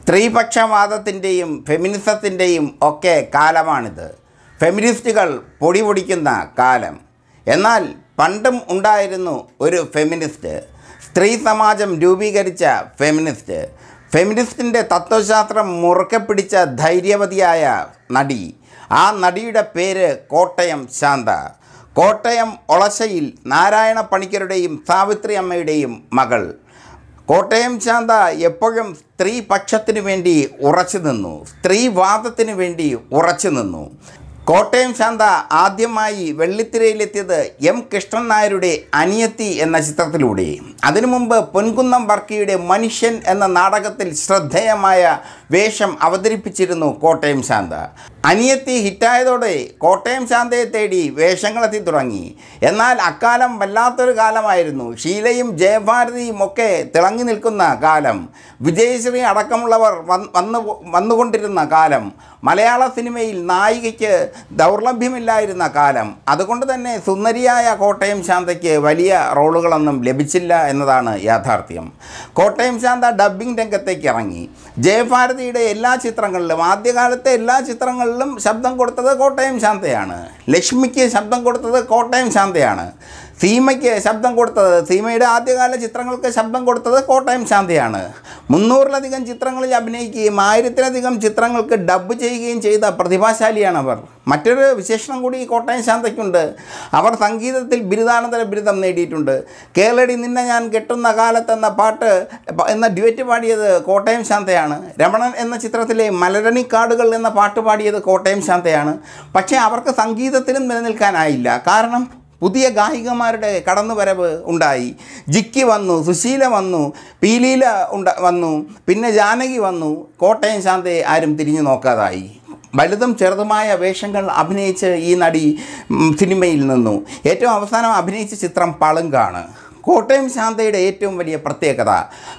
സ്ത്രീപക്ഷവാദത്തിൻ്റെയും ഫെമിനിസത്തിൻ്റെയും ഒക്കെ കാലമാണിത് ഫെമിനിസ്റ്റുകൾ പൊടി പൊടിക്കുന്ന കാലം എന്നാൽ പണ്ടും ഉണ്ടായിരുന്നു ഒരു ഫെമിനിസ്റ്റ് സ്ത്രീ സമാജം രൂപീകരിച്ച ഫെമിനിസ്റ്റ് ഫെമിനിസ്റ്റിൻ്റെ തത്വശാസ്ത്രം മുറുക്കെ പിടിച്ച ധൈര്യവതിയായ നടി ആ നടിയുടെ പേര് കോട്ടയം ശാന്ത കോട്ടയം ഒളശയിൽ നാരായണ പണിക്കരുടെയും സാവിത്രി അമ്മയുടെയും മകൾ കോട്ടയം ശാന്ത എപ്പോഴും സ്ത്രീ പക്ഷത്തിന് വേണ്ടി ഉറച്ചു നിന്നു സ്ത്രീവാദത്തിന് വേണ്ടി ഉറച്ചു നിന്നു കോട്ടയം ശാന്ത ആദ്യമായി വെള്ളിത്തിരയിലെത്തിയത് എം കൃഷ്ണൻ നായരുടെ അനിയത്തി എന്ന ചിത്രത്തിലൂടെ അതിനു മുമ്പ് പൊൻകുന്നം വർക്കിയുടെ മനുഷ്യൻ എന്ന നാടകത്തിൽ ശ്രദ്ധേയമായ വേഷം അവതരിപ്പിച്ചിരുന്നു കോട്ടയം ശാന്ത അനിയത്തി ഹിറ്റായതോടെ കോട്ടയം ശാന്തയെ തേടി വേഷങ്ങളെത്തി തുടങ്ങി എന്നാൽ അക്കാലം വല്ലാത്തൊരു കാലമായിരുന്നു ഷീലയും ജയഭാരതിയും ഒക്കെ തിളങ്ങി നിൽക്കുന്ന കാലം വിജയശ്രീ അടക്കമുള്ളവർ വന്ന് വന്നു വന്നുകൊണ്ടിരുന്ന കാലം മലയാള സിനിമയിൽ നായികയ്ക്ക് ദൗർലഭ്യമില്ലായിരുന്ന കാലം അതുകൊണ്ട് തന്നെ സുന്ദരിയായ കോട്ടയം ശാന്തയ്ക്ക് വലിയ റോളുകളൊന്നും ലഭിച്ചില്ല എന്നതാണ് യാഥാർത്ഥ്യം കോട്ടയം ശാന്ത ഡബ്ബിംഗ് രംഗത്തേക്ക് ഇറങ്ങി ജയഭാരതിയുടെ എല്ലാ ചിത്രങ്ങളിലും ആദ്യകാലത്തെ എല്ലാ ചിത്രങ്ങളിലും ശബ്ദം കൊടുത്തത് കോട്ടയം ശാന്തയാണ് ലക്ഷ്മിക്ക് ശബ്ദം കൊടുത്തത് കോട്ടയം ശാന്തയാണ് സീമയ്ക്ക് ശബ്ദം കൊടുത്തത് സീമയുടെ ആദ്യകാല ചിത്രങ്ങൾക്ക് ശബ്ദം കൊടുത്തത് കോട്ടയം ശാന്തയാണ് മുന്നൂറിലധികം ചിത്രങ്ങളിൽ അഭിനയിക്കുകയും ആയിരത്തിലധികം ചിത്രങ്ങൾക്ക് ഡബ്ബ് ചെയ്യുകയും ചെയ്ത പ്രതിഭാശാലിയാണ് അവർ മറ്റൊരു വിശേഷണം കൂടി ഈ കോട്ടയം ശാന്തയ്ക്കുണ്ട് അവർ സംഗീതത്തിൽ ബിരുദാനന്തര ബിരുദം നേടിയിട്ടുണ്ട് കേരളടി നിന്നെ ഞാൻ കെട്ടുന്ന കാലത്തെന്ന പാട്ട് പ- എന്ന ഡ്യുവറ്റ് പാടിയത് കോട്ടയം ശാന്തയാണ് രമണൻ എന്ന ചിത്രത്തിലെ മലരണിക്കാടുകൾ എന്ന പാട്ട് പാടിയത് കോട്ടയം ശാന്തയാണ് പക്ഷേ അവർക്ക് സംഗീതത്തിലും നിലനിൽക്കാനായില്ല കാരണം പുതിയ ഗായികമാരുടെ കടന്നുവരവ് ഉണ്ടായി ജിക്കി വന്നു സുശീല വന്നു പീലീല ഉണ്ട വന്നു പിന്നെ ജാനകി വന്നു കോട്ടയം ശാന്തയെ ആരും തിരിഞ്ഞു നോക്കാതായി വലുതും ചെറുതുമായ വേഷങ്ങൾ അഭിനയിച്ച് ഈ നടി ഉം, സിനിമയിൽ നിന്നു ഏറ്റവും അവസാനം അഭിനയിച്ച ചിത്രം പളുങ്കാണ് കോട്ടയം ശാന്തയുടെ ഏറ്റവും വലിയ പ്രത്യേകത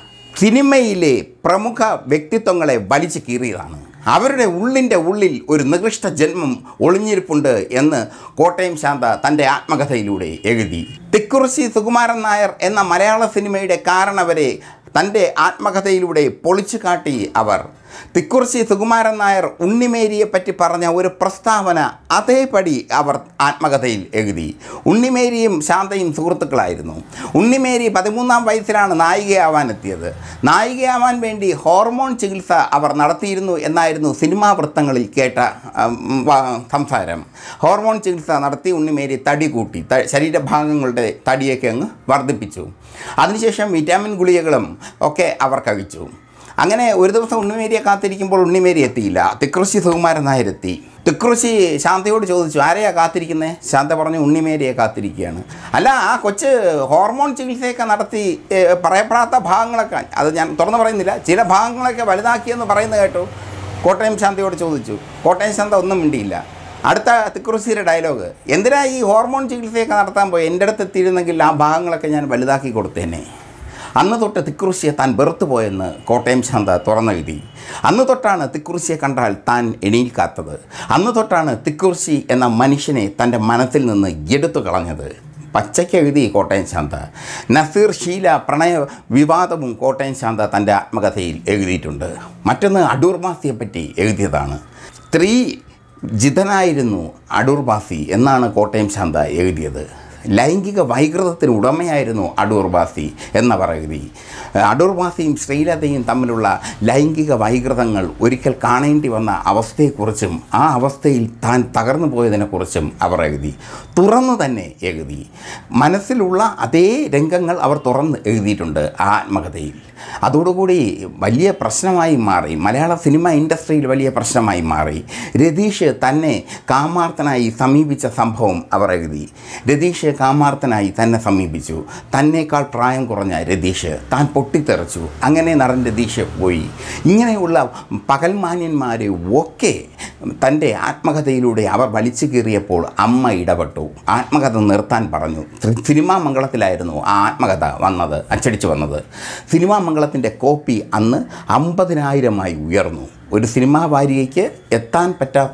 സിനിമയിലെ പ്രമുഖ വ്യക്തിത്വങ്ങളെ വലിച്ചു കീറിയതാണ് അവരുടെ ഉള്ളിൻ്റെ ഉള്ളിൽ ഒരു നികൃഷ്ട ജന്മം ഒളിഞ്ഞിരിപ്പുണ്ട് എന്ന് കോട്ടയം ശാന്ത തൻ്റെ ആത്മകഥയിലൂടെ എഴുതി തിക്കുറിശി സുകുമാരൻ നായർ എന്ന മലയാള സിനിമയുടെ കാരണവരെ തൻ്റെ ആത്മകഥയിലൂടെ പൊളിച്ചു കാട്ടി അവർ തിക്കുറിശി സുകുമാരൻ നായർ ഉണ്ണിമേരിയെ പറ്റി പറഞ്ഞ ഒരു പ്രസ്താവന അതേപടി അവർ ആത്മകഥയിൽ എഴുതി ഉണ്ണിമേരിയും ശാന്തയും സുഹൃത്തുക്കളായിരുന്നു ഉണ്ണിമേരി പതിമൂന്നാം വയസ്സിലാണ് നായികയാവാനെത്തിയത് നായികയാവാൻ വേണ്ടി ഹോർമോൺ ചികിത്സ അവർ നടത്തിയിരുന്നു എന്നായിരുന്നു സിനിമാ വൃത്തങ്ങളിൽ കേട്ട ഉം, വ- സംസാരം ഹോർമോൺ ചികിത്സ നടത്തി ഉണ്ണിമേരി തടി കൂട്ടി ത- ശരീരഭാഗങ്ങളുടെ തടിയൊക്കെ അങ്ങ് വർദ്ധിപ്പിച്ചു അതിനുശേഷം വിറ്റാമിൻ ഗുളികകളും ഒക്കെ അവർ കഴിച്ചു അങ്ങനെ ഒരു ദിവസം ഉണ്ണിമേരിയെ കാത്തിരിക്കുമ്പോൾ ഉണ്ണിമേരി എത്തിയില്ല തിക്കൃഷി സുകുമാരൻ നായർ എത്തി തിക്കൃഷി ശാന്തയോട് ചോദിച്ചു ആരെയാ കാത്തിരിക്കുന്നത് ശാന്ത പറഞ്ഞു ഉണ്ണിമേരിയെ കാത്തിരിക്കുകയാണ് അല്ല ആ കൊച്ച് ഹോർമോൺ ചികിത്സയൊക്കെ നടത്തി ഏ, പറയപ്പെടാത്ത ഭാഗങ്ങളൊക്കെ അത് ഞാൻ തുറന്നു പറയുന്നില്ല ചില ഭാഗങ്ങളൊക്കെ വലുതാക്കിയെന്ന് പറയുന്നത് കേട്ടു കോട്ടയം ശാന്തയോട് ചോദിച്ചു കോട്ടയം ശാന്ത ഒന്നും മിണ്ടിയില്ല അടുത്ത തിക്കുറിശിയുടെ ഡയലോഗ് എന്തിനാ ഈ ഹോർമോൺ ചികിത്സയൊക്കെ നടത്താൻ പോയി എൻ്റെ അടുത്ത് എത്തിയിരുന്നെങ്കിൽ ആ ഭാഗങ്ങളൊക്കെ ഞാൻ വലുതാക്കി കൊടുത്തേനെ അന്ന് തൊട്ട് തിക്കുറിശിയെ താൻ വെറുത്തു പോയെന്ന് കോട്ടയം ശാന്ത തുറന്നെഴുതി അന്ന് തൊട്ടാണ് തിക്കുറിശിയെ കണ്ടാൽ താൻ എണീക്കാത്തത് അന്ന് തൊട്ടാണ് തിക്കുറിശി എന്ന മനുഷ്യനെ തൻ്റെ മനസ്സിൽ നിന്ന് എടുത്തു കളഞ്ഞത് പച്ചയ്ക്ക് എഴുതി കോട്ടയം ശാന്ത നസീർ ഷീല പ്രണയ വിവാദവും കോട്ടയം ശാന്ത തൻ്റെ ആത്മകഥയിൽ എഴുതിയിട്ടുണ്ട് മറ്റൊന്ന് അടൂർ മാസിയെപ്പറ്റി എഴുതിയതാണ് സ്ത്രീ ജിതനായിരുന്നു അടൂർ ബാസി എന്നാണ് കോട്ടയം ശാന്ത എഴുതിയത് ലൈംഗിക വൈകൃതത്തിന് ഉടമയായിരുന്നു അടൂർ ബാസി എന്നവർ എഴുതി അടൂർ ബാസിയും ശ്രീലതയും തമ്മിലുള്ള ലൈംഗിക വൈകൃതങ്ങൾ ഒരിക്കൽ കാണേണ്ടി വന്ന അവസ്ഥയെക്കുറിച്ചും ആ അവസ്ഥയിൽ താൻ തകർന്നു പോയതിനെക്കുറിച്ചും അവർ എഴുതി തുറന്നു തന്നെ എഴുതി മനസ്സിലുള്ള അതേ രംഗങ്ങൾ അവർ തുറന്ന് എഴുതിയിട്ടുണ്ട് ആ ആത്മകഥയിൽ അതോടുകൂടി വലിയ പ്രശ്നമായി മാറി മലയാള സിനിമ ഇൻഡസ്ട്രിയിൽ വലിയ പ്രശ്നമായി മാറി രതീഷ് തന്നെ കാമാർത്ഥനായി സമീപിച്ച സംഭവം അവർ എഴുതി രതീഷ് കാമാർത്ഥനായി തന്നെ സമീപിച്ചു തന്നേക്കാൾ പ്രായം കുറഞ്ഞ രതീഷ് താൻ പൊട്ടിത്തെറിച്ചു അങ്ങനെ നടൻ രതീഷ് പോയി ഇങ്ങനെയുള്ള പകൽമാന്യന്മാരെ ഒക്കെ തൻ്റെ ആത്മകഥയിലൂടെ അവർ വലിച്ചു കീറിയപ്പോൾ അമ്മ ഇടപെട്ടു ആത്മകഥ നിർത്താൻ പറഞ്ഞു സി- സിനിമാ മംഗളത്തിലായിരുന്നു ആ ആത്മകഥ വന്നത് അച്ചടിച്ചു വന്നത് സിനിമാ മംഗളത്തിൻ്റെ കോപ്പി അന്ന് അമ്പതിനായിരമായി ഉയർന്നു ഒരു സിനിമാ വാരികയ്ക്ക് എത്താൻ പറ്റാത്ത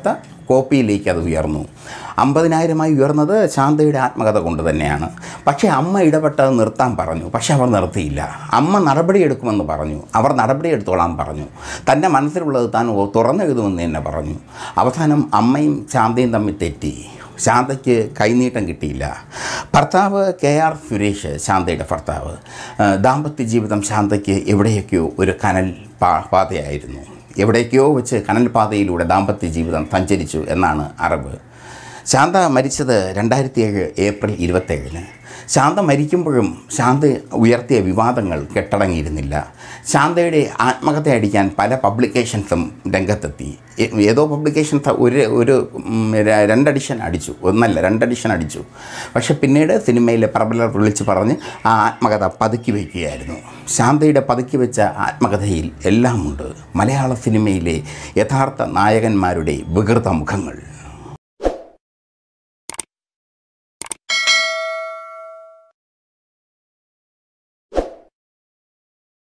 കോപ്പിയിലേക്ക് അത് ഉയർന്നു അമ്പതിനായിരമായി ഉയർന്നത് ശാന്തയുടെ ആത്മകഥ കൊണ്ട് തന്നെയാണ് പക്ഷേ അമ്മ ഇടപെട്ടത് നിർത്താൻ പറഞ്ഞു പക്ഷേ അവർ നിർത്തിയില്ല അമ്മ നടപടിയെടുക്കുമെന്ന് പറഞ്ഞു അവർ നടപടിയെടുത്തോളാൻ പറഞ്ഞു തൻ്റെ മനസ്സിലുള്ളത് താൻ ഓ- തുറന്നെഴുതുമെന്ന് തന്നെ പറഞ്ഞു അവസാനം അമ്മയും ശാന്തയും തമ്മിൽ തെറ്റി ശാന്തയ്ക്ക് കൈനീട്ടം കിട്ടിയില്ല ഭർത്താവ് കെ ആർ സുരേഷ് ശാന്തയുടെ ഭർത്താവ് ആ, ദാമ്പത്യ ജീവിതം ശാന്തയ്ക്ക് എവിടെയൊക്കെയോ ഒരു കനൽ പാ പാതയായിരുന്നു എവിടേക്കോ വെച്ച് കനൽ പാതയിലൂടെ ദാമ്പത്യ ജീവിതം സഞ്ചരിച്ചു എന്നാണ് അറിവ് ശാന്ത മരിച്ചത് രണ്ടായിരത്തി ഏഴ് ഏപ്രിൽ ഇരുപത്തേഴിന് ശാന്ത മരിക്കുമ്പോഴും ശാന്ത ഉയർത്തിയ വിവാദങ്ങൾ കെട്ടടങ്ങിയിരുന്നില്ല ശാന്തയുടെ ആത്മകഥ അടിക്കാൻ പല പബ്ലിക്കേഷൻസും രംഗത്തെത്തി ഏ- ഏതോ പബ്ലിക്കേഷൻസ് ഒരു ഒരു ഉം, ര- രണ്ടഡിഷൻ അടിച്ചു ഒന്നല്ല രണ്ടഡിഷൻ അടിച്ചു പക്ഷെ പിന്നീട് സിനിമയിലെ പ്രബലർ വിളിച്ച് പറഞ്ഞ് ആ ആത്മകഥ പതുക്കി വയ്ക്കുകയായിരുന്നു ശാന്തയുടെ പതുക്കി വെച്ച ആത്മകഥയിൽ എല്ലാമുണ്ട് മലയാള സിനിമയിലെ യഥാർത്ഥ നായകന്മാരുടെ വികൃത മുഖങ്ങൾ